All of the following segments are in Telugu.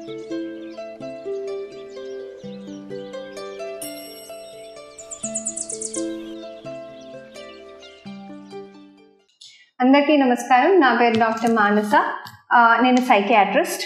అందరికీ నమస్కారం నా పేరు డాక్టర్ మానస ఆ, నేను సైకియాట్రిస్ట్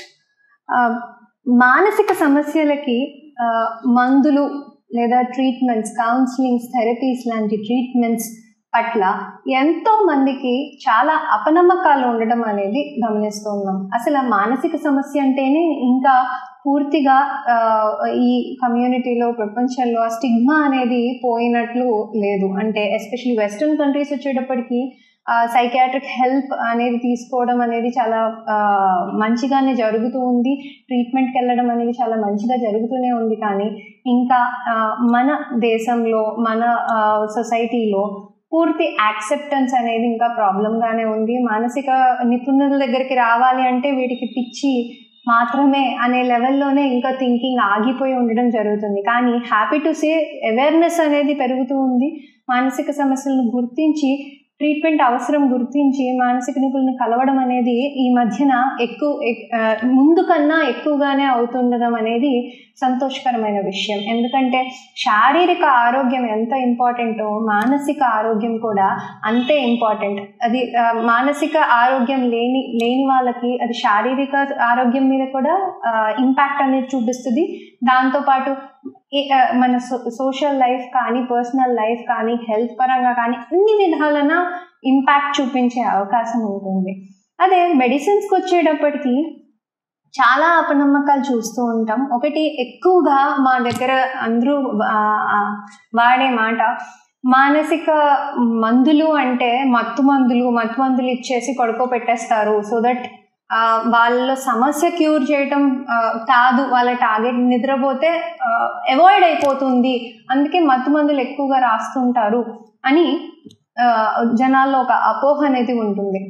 మానసిక సమస్యలకి ఆ, మందులు లేదా ట్రీట్మెంట్స్ కౌన్సిలింగ్స్ థెరపీస్ లాంటి ట్రీట్మెంట్స్ పట్ల ఎంతో మందికి చాలా అపనమ్మకాలు ఉండడం అనేది గమనిస్తూ ఉన్నాం అసలు ఆ మానసిక సమస్య అంటేనే ఇంకా పూర్తిగా ఆ, ఈ కమ్యూనిటీలో ప్రపంచంలో ఆ స్టిగ్మా అనేది పోయినట్లు లేదు అంటే ఎస్పెషల్లీ వెస్ట్రన్ కంట్రీస్ వచ్చేటప్పటికి సైకాట్రిక్ హెల్ప్ అనేది తీసుకోవడం అనేది చాలా ఆ, మంచిగానే జరుగుతూ ఉంది ట్రీట్మెంట్కి వెళ్ళడం అనేది చాలా మంచిగా జరుగుతూనే ఉంది కానీ ఇంకా ఆ, మన దేశంలో మన సొసైటీలో పూర్తి యాక్సెప్టెన్స్ అనేది ఇంకా ప్రాబ్లంగానే ఉంది మానసిక నిపుణుల దగ్గరికి రావాలి అంటే వీటికి పిచ్చి మాత్రమే అనే లెవెల్లోనే ఇంకా థింకింగ్ ఆగిపోయి ఉండడం జరుగుతుంది కానీ హ్యాపీ టు సే అవేర్నెస్ అనేది పెరుగుతూ ఉంది మానసిక సమస్యలను గుర్తించి ట్రీట్మెంట్ అవసరం గుర్తించి మానసిక నిపుణులను కలవడం అనేది ఈ మధ్యన ఎక్కువ ఎక్- ఆ, ముందు కన్నా ఎక్కువగానే అవుతుండడం అనేది సంతోషకరమైన విషయం ఎందుకంటే శారీరక ఆరోగ్యం ఎంత ఇంపార్టెంటో మానసిక ఆరోగ్యం కూడా అంతే ఇంపార్టెంట్ అది ఆ, మానసిక ఆరోగ్యం లేని లేని వాళ్ళకి అది శారీరక ఆరోగ్యం మీద కూడా ఇంపాక్ట్ అనేది చూపిస్తుంది దాంతోపాటు ఈ, ఆ, మన సో సోషల్ లైఫ్ కానీ పర్సనల్ లైఫ్ కానీ హెల్త్ పరంగా కానీ అన్ని విధాలన ఇంపాక్ట్ చూపించే అవకాశం ఉంటుంది అదే మెడిసిన్స్కి వచ్చేటప్పటికి చాలా అపనమ్మకాలు చూస్తూ ఉంటాం ఒకటి ఎక్కువగా మా దగ్గర అందరూ ఆ, ఆ, వాడే మాట మానసిక మందులు అంటే మత్తు మందులు మత్తు మందులు ఇచ్చేసి పడుకోబెట్టేస్తారు సో దట్ వాళ్ళ సమస్య క్యూర్ చేయటం ఆ, కాదు వాళ్ళ టార్గెట్ నిద్రపోతే అవాయిడ్ అయిపోతుంది అందుకే మత్తు మందులు ఎక్కువగా రాస్తుంటారు అని ఆ, జనాల్లో ఒక అపోహ అనేది ఉంటుంది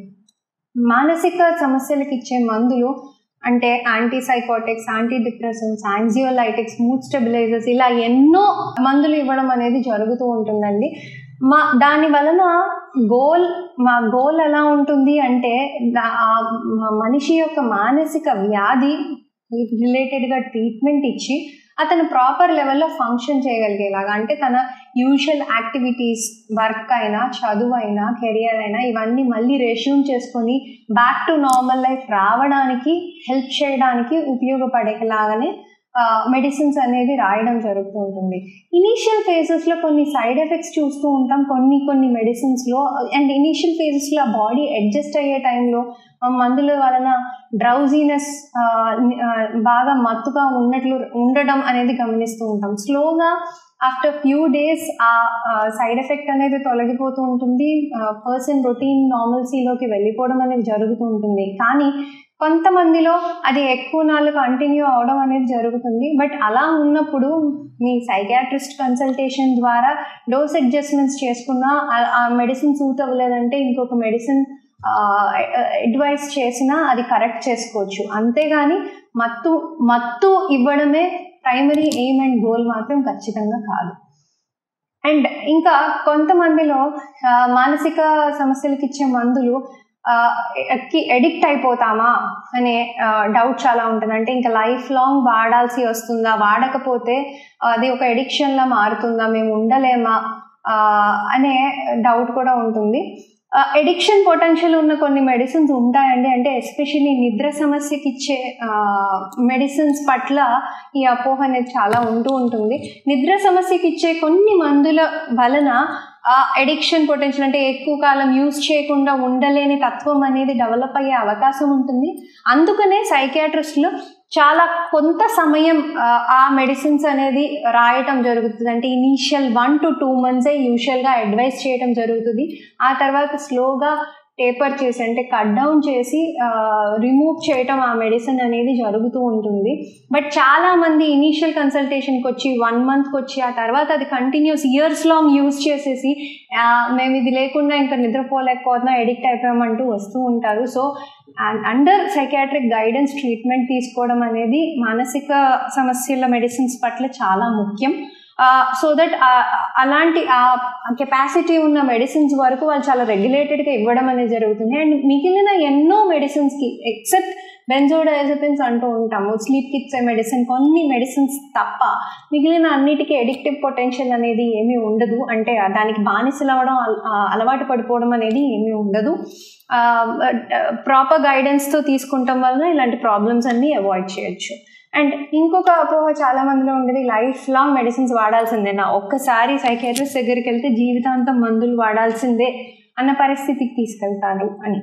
మానసిక సమస్యలకు ఇచ్చే మందులు అంటే anti psychotics anti depressants anxiolytics mood stabilisers ఇలా ఎన్నో మందులు ఇవ్వడం అనేది జరుగుతూ ఉంటుందండి మా దాని వలన గోల్ మా గోల్ ఎలా ఉంటుంది అంటే దా- ఆ మనిషి యొక్క మానసిక వ్యాధి రిలేటెడ్గా ట్రీట్మెంట్ ఇచ్చి అతను ప్రాపర్ లెవెల్లో ఫంక్షన్ చేయగలిగేలాగా అంటే తన యూజువల్ యాక్టివిటీస్ వర్క్ అయినా చదువు అయినా కెరియర్ అయినా ఇవన్నీ మళ్ళీ రెష్యూమ్ చేసుకొని బ్యాక్ టు నార్మల్ లైఫ్ రావడానికి హెల్ప్ చేయడానికి ఉపయోగపడేలాగానే మెడిసిన్స్ అనేది రాయడం జరుగుతూ ఉంటుంది ఇనీషియల్ ఫేజెస్లో కొన్ని సైడ్ ఎఫెక్ట్స్ చూస్తూ ఉంటాం కొన్ని కొన్ని మెడిసిన్స్లో అండ్ ఇనీషియల్ ఫేజెస్లో ఆ బాడీ అడ్జస్ట్ అయ్యే టైంలో మందుల వలన డ్రౌజీనెస్ బాగా మత్తుగా ఉన్నట్లు ఉండడం అనేది గమనిస్తూ ఉంటాం స్లోగా ఆఫ్టర్ ఫ్యూ డేస్ ఆ సైడ్ ఎఫెక్ట్ అనేది తొలగిపోతూ ఉంటుంది పర్సన్ రొటీన్ నార్మల్సీలోకి వెళ్ళిపోవడం అనేది జరుగుతూ ఉంటుంది కానీ కొంతమందిలో అది ఎక్కువ నాళ్ళు కంటిన్యూ అవడం అనేది జరుగుతుంది బట్ అలా ఉన్నప్పుడు మీ సైకాట్రిస్ట్ కన్సల్టేషన్ ద్వారా డోస్ అడ్జస్ట్మెంట్స్ చేసుకున్నా ఆ- ఆ మెడిసిన్ సూట్ అవ్వలేదంటే ఇంకొక మెడిసిన్ అడ్వైస్ చేసినా అది కరెక్ట్ చేసుకోవచ్చు అంతేగాని మత్తు మత్తు ఇవ్వడమే ప్రైమరీ ఎయిమ్ అండ్ గోల్ మాత్రం ఖచ్చితంగా కాదు అండ్ ఇంకా కొంతమందిలో ఆ, మానసిక సమస్యలకి ఇచ్చే మందులు ఆ, కి ఎడిక్ట్ అయిపోతామా అనే డౌట్ చాలా ఉంటుంది అంటే ఇంకా లైఫ్ లాంగ్ వాడాల్సి వస్తుందా వాడకపోతే అది ఒక ఎడిక్షన్లా మారుతుందా మేము ఉండలేమా ఆ, అనే డౌట్ కూడా ఉంటుంది ఎడిక్షన్ పొటెన్షియల్ ఉన్న కొన్ని మెడిసిన్స్ ఉంటాయండి అంటే ఎస్పెషల్లీ నిద్ర సమస్యకి ఇచ్చే మెడిసిన్స్ పట్ల ఈ అపోహ అనేది చాలా ఉంటూ ఉంటుంది నిద్ర సమస్యకి ఇచ్చే కొన్ని మందుల వలన ఆ ఎడిక్షన్ పొటెన్షియల్ అంటే ఎక్కువ కాలం యూజ్ చేయకుండా ఉండలేని తత్వం అనేది డెవలప్ అయ్యే అవకాశం ఉంటుంది అందుకనే సైకియాట్రిస్ట్లో చాలా కొంత సమయం ఆ, ఆ మెడిసిన్స్ అనేది రాయటం జరుగుతుంది అంటే ఇనీషియల్ వన్ టు టూ మంత్సే యూజువల్గా అడ్వైస్ చేయడం జరుగుతుంది ఆ తర్వాత స్లోగా టేపర్ చేసి అంటే కట్ డౌన్ చేసి రిమూవ్ చేయటం ఆ మెడిసిన్ అనేది జరుగుతూ ఉంటుంది బట్ చాలా మంది ఇనీషియల్ కన్సల్టేషన్కి వచ్చి వన్ మంత్కి వచ్చి ఆ తర్వాత అది కంటిన్యూస్ ఇయర్స్ లాంగ్ యూజ్ చేసేసి ఆ, మేము ఇది లేకుండా ఇంకా నిద్రపోలేకపోతున్నాం ఎడిక్ట్ అయిపోయామంటూ వస్తూ ఉంటారు so under psychiatric guidance treatment తీసుకోవడం అనేది మానసిక సమస్యల మెడిసిన్స్ పట్ల చాలా ముఖ్యం సో దట్ అలాంటి ఆ కెపాసిటీ ఉన్న మెడిసిన్స్ వరకు వాళ్ళు చాలా రెగ్యులేటెడ్గా ఇవ్వడం అనేది జరుగుతుంది అండ్ మిగిలిన ఎన్నో మెడిసిన్స్కి ఎక్సెప్ట్ బెంజోడైజపిన్స్ అంటూ ఉంటాము స్లీప్కి ఇచ్చే మెడిసిన్ కొన్ని మెడిసిన్స్ తప్ప మిగిలిన అన్నిటికీ ఎడిక్టివ్ పొటెన్షియల్ అనేది ఏమీ ఉండదు అంటే దానికి బానిసలు అవ్వడం అల- ఆ, అలవాటు పడిపోవడం అనేది ఏమీ ఉండదు ప్రాపర్ గైడెన్స్తో తీసుకుంటాం వలన ఇలాంటి ప్రాబ్లమ్స్ అన్నీ అవాయిడ్ చేయొచ్చు అండ్ ఇంకొక అపోహ చాలా మందిలో ఉండేది లైఫ్ లాంగ్ మెడిసిన్స్ వాడాల్సిందే నా ఒక్కసారి సైకాట్రిస్ట్ దగ్గరికి వెళ్తే జీవితాంతం మందులు వాడాల్సిందే అన్న పరిస్థితికి తీసుకెళ్తారు అని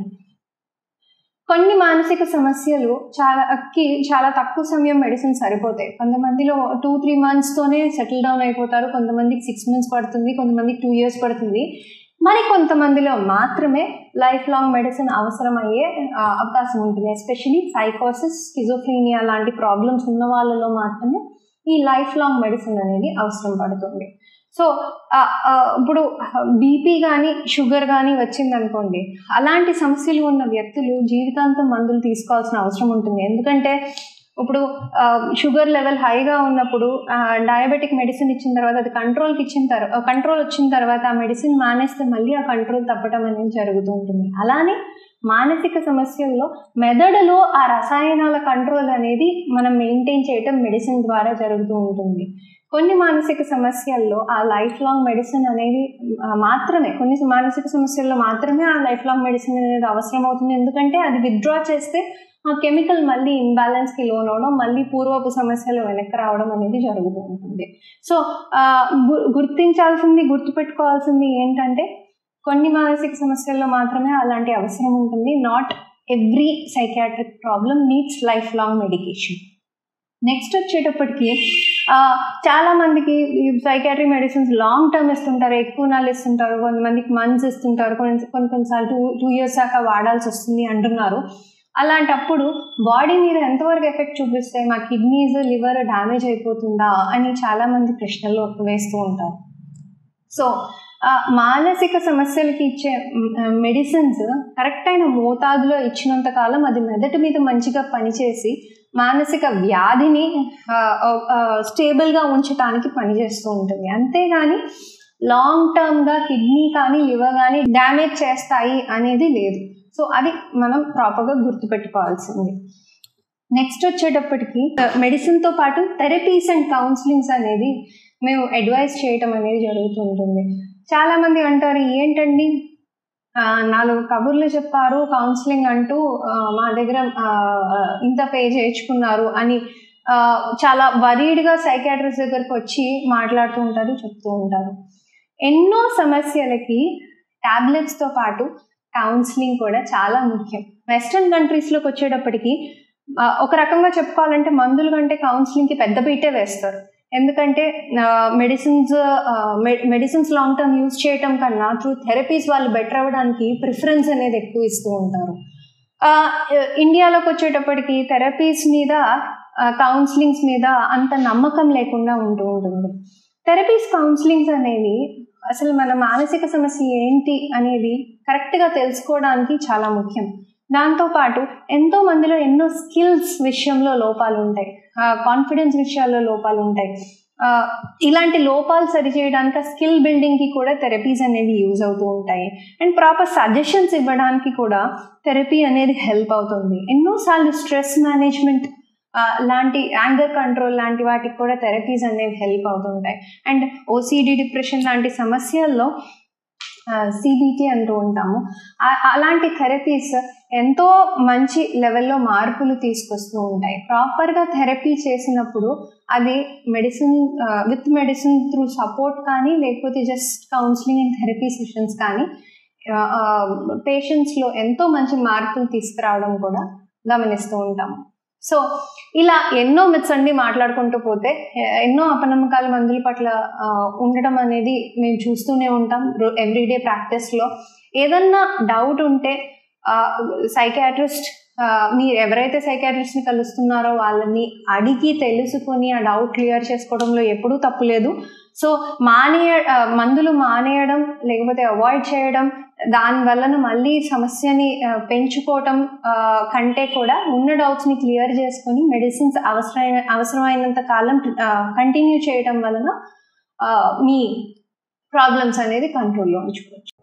కొన్ని మానసిక సమస్యలు చాలా కి చాలా తక్కువ సమయం మెడిసిన్ సరిపోతాయి కొంతమందిలో టూ త్రీ మంత్స్తోనే సెటిల్ డౌన్ అయిపోతారు కొంతమందికి సిక్స్ మంత్స్ పడుతుంది కొంతమందికి టూ ఇయర్స్ పడుతుంది మరి కొంతమందిలో మాత్రమే లైఫ్ లాంగ్ మెడిసిన్ అవసరమయ్యే ఆ, అవకాశం ఉంటుంది ఎస్పెషలీ సైకోసిస్ స్కిజోఫ్రీనియా లాంటి ప్రాబ్లమ్స్ ఉన్న వాళ్ళలో మాత్రమే ఈ లైఫ్ లాంగ్ మెడిసిన్ అనేది అవసరం పడుతుంది సో ఆ, ఆ, ఇప్పుడు బీపీ కానీ షుగర్ కానీ వచ్చిందనుకోండి అలాంటి సమస్యలు ఉన్న వ్యక్తులు జీవితాంతం మందులు తీసుకోవాల్సిన అవసరం ఉంటుంది ఎందుకంటే ఇప్పుడు షుగర్ లెవెల్ హైగా ఉన్నప్పుడు డయాబెటిక్ మెడిసిన్ ఇచ్చిన తర్వాత అది కంట్రోల్కి ఇచ్చిన తర్వాత కంట్రోల్ వచ్చిన తర్వాత ఆ మెడిసిన్ మానేస్తే మళ్ళీ ఆ కంట్రోల్ తప్పడం అనేది జరుగుతూ ఉంటుంది అలానే మానసిక సమస్యల్లో మెదడులో ఆ రసాయనాల కంట్రోల్ అనేది మనం మెయింటైన్ చేయటం మెడిసిన్ ద్వారా జరుగుతూ ఉంటుంది కొన్ని మానసిక సమస్యల్లో ఆ లైఫ్ లాంగ్ మెడిసిన్ అనేది ఆ, మాత్రమే కొన్ని మానసిక సమస్యల్లో మాత్రమే ఆ లైఫ్ లాంగ్ మెడిసిన్ అనేది అవసరం అవుతుంది ఎందుకంటే అది విత్డ్రా చేస్తే ఆ కెమికల్ మళ్ళీ ఇన్బ్యాలెన్స్కి లోన్ అవడం మళ్ళీ పూర్వపు సమస్యలు వెనక్కి రావడం అనేది జరుగుతూ ఉంటుంది సో ఆ, గు- గుర్తించాల్సింది గుర్తుపెట్టుకోవాల్సింది ఏంటంటే కొన్ని మానసిక సమస్యల్లో మాత్రమే అలాంటి అవసరం ఉంటుంది not every psychiatric problem needs life long medication next వచ్చేటప్పటికి ఆ, చాలా మందికి సైకాట్రీ మెడిసిన్స్ లాంగ్ టర్మ్ ఇస్తుంటారు ఎక్కువ నాళ్ళు ఇస్తుంటారు కొంతమందికి మంత్స్ ఇస్తుంటారు కొన్ని కొన్ని కొన్నిసార్లు టూ టూ ఇయర్స్ దాకా వాడాల్సి వస్తుంది అంటున్నారు అలాంటప్పుడు బాడీ మీద ఎంతవరకు ఎఫెక్ట్ చూపిస్తాయి మా కిడ్నీస్ లివర్ డ్యామేజ్ అయిపోతుందా అని చాలా మంది ప్రశ్నలు వేస్తూ ఉంటారు సో ఆ, మానసిక సమస్యలకి ఇచ్చే మెడిసిన్స్ కరెక్ట్ అయిన మోతాదులో ఇచ్చినంత కాలం అది మెదడు మీద మంచిగా పనిచేసి మానసిక వ్యాధిని స్టేబుల్గా ఉంచడానికి పనిచేస్తూ ఉంటుంది అంతేగాని లాంగ్ టర్మ్గా కిడ్నీ కానీ లివర్ కానీ డ్యామేజ్ చేస్తాయి అనేది లేదు సో అది మనం ప్రాపర్గా గుర్తుపెట్టుకోవాల్సింది నెక్స్ట్ వచ్చేటప్పటికి మెడిసిన్తో పాటు థెరపీస్ అండ్ కౌన్సిలింగ్స్ అనేది మేము అడ్వైస్ చేయటం అనేది జరుగుతుంటుంది చాలామంది అంటారు ఏంటండి ఆ, నాలుగు కబుర్లు చెప్పారు కౌన్సిలింగ్ అంటూ ఆ, మా దగ్గర ఆ, ఇంత పే చేయించుకున్నారు అని ఆ, చాలా వరీడ్గా సైకాట్రిస్ట్ దగ్గరకు వచ్చి మాట్లాడుతూ ఉంటారు చెప్తూ ఉంటారు ఎన్నో సమస్యలకి టాబ్లెట్స్తో పాటు కౌన్సిలింగ్ కూడా చాలా ముఖ్యం వెస్ట్రన్ కంట్రీస్లోకి వచ్చేటప్పటికి ఆ, ఒక రకంగా చెప్పుకోవాలంటే మందుల కంటే కౌన్సిలింగ్కి పెద్ద పీటే వేస్తారు ఎందుకంటే medicines medicines long term use చేయటం కన్నా త్రూ థెరపీస్ వాళ్ళు బెటర్ అవ్వడానికి ప్రిఫరెన్స్ అనేది ఎక్కువ ఇస్తూ ఉంటారు ఆ, ఇండియాలోకి వచ్చేటప్పటికి థెరపీస్ మీద కౌన్సిలింగ్స్ మీద అంత నమ్మకం లేకుండా ఉంటూ ఉంటుంది థెరపీస్ కౌన్సిలింగ్స్ అనేవి అసలు మన మానసిక సమస్య ఏంటి అనేది కరెక్ట్గా తెలుసుకోవడానికి చాలా ముఖ్యం దాంతోపాటు ఎంతో మందిలో ఎన్నో స్కిల్స్ విషయంలో లోపాలు ఉంటాయి కాన్ఫిడెన్స్ విషయాల్లో లోపాలు ఉంటాయి ఆ, ఇలాంటి లోపాలు సరిచేయడానికి స్కిల్ బిల్డింగ్కి కూడా థెరపీస్ అనేవి యూజ్ అవుతూ ఉంటాయి అండ్ ప్రాపర్ సజెషన్స్ ఇవ్వడానికి కూడా థెరపీ అనేది హెల్ప్ అవుతుంది ఎన్నోసార్లు స్ట్రెస్ మేనేజ్మెంట్ లాంటి యాంగర్ కంట్రోల్ లాంటి వాటికి కూడా థెరపీస్ అనేవి హెల్ప్ అవుతుంటాయి అండ్ ఓసిడి డిప్రెషన్ లాంటి సమస్యల్లో సిబిటి అంటూ ఉంటాము ఆ- అలాంటి థెరపీస్ ఎంతో మంచి లెవెల్లో మార్పులు తీసుకొస్తూ ఉంటాయి ప్రాపర్గా థెరపీ చేసినప్పుడు అది medicine with medicine through support కానీ లేకపోతే just counselling and therapy sessions కానీ పేషెంట్స్లో ఎంతో మంచి మార్పులు తీసుకురావడం కూడా గమనిస్తూ ఉంటాము సో ఇలా ఎన్నో మిత్స్ అండి మాట్లాడుకుంటూ పోతే ఎ- ఎన్నో అపనమ్మకాల మందుల పట్ల ఆ, ఉండడం అనేది మేము చూస్తూనే ఉంటాం ఎవ్రీడే ప్రాక్టీస్లో ఏదన్నా డౌట్ ఉంటే సైకాట్రిస్ట్ మీరు ఎవరైతే సైకాట్రిస్ట్ని కలుస్తున్నారో వాళ్ళని అడిగి తెలుసుకొని ఆ డౌట్ క్లియర్ చేసుకోవడంలో ఎప్పుడూ తప్పులేదు సో మానేయ ఆ, మందులు మానేయడం లేకపోతే అవాయిడ్ చేయడం దాని వలన మళ్ళీ సమస్యని ఆ, పెంచుకోవటం ఆ, కంటే కూడా ఉన్న డౌట్స్ని క్లియర్ చేసుకొని మెడిసిన్స్ అవసరమైన అవసరమైనంత కాలం కంటిన్యూ చేయడం వలన ఆ, మీ ప్రాబ్లమ్స్ అనేది కంట్రోల్లో ఉంచుకోవచ్చు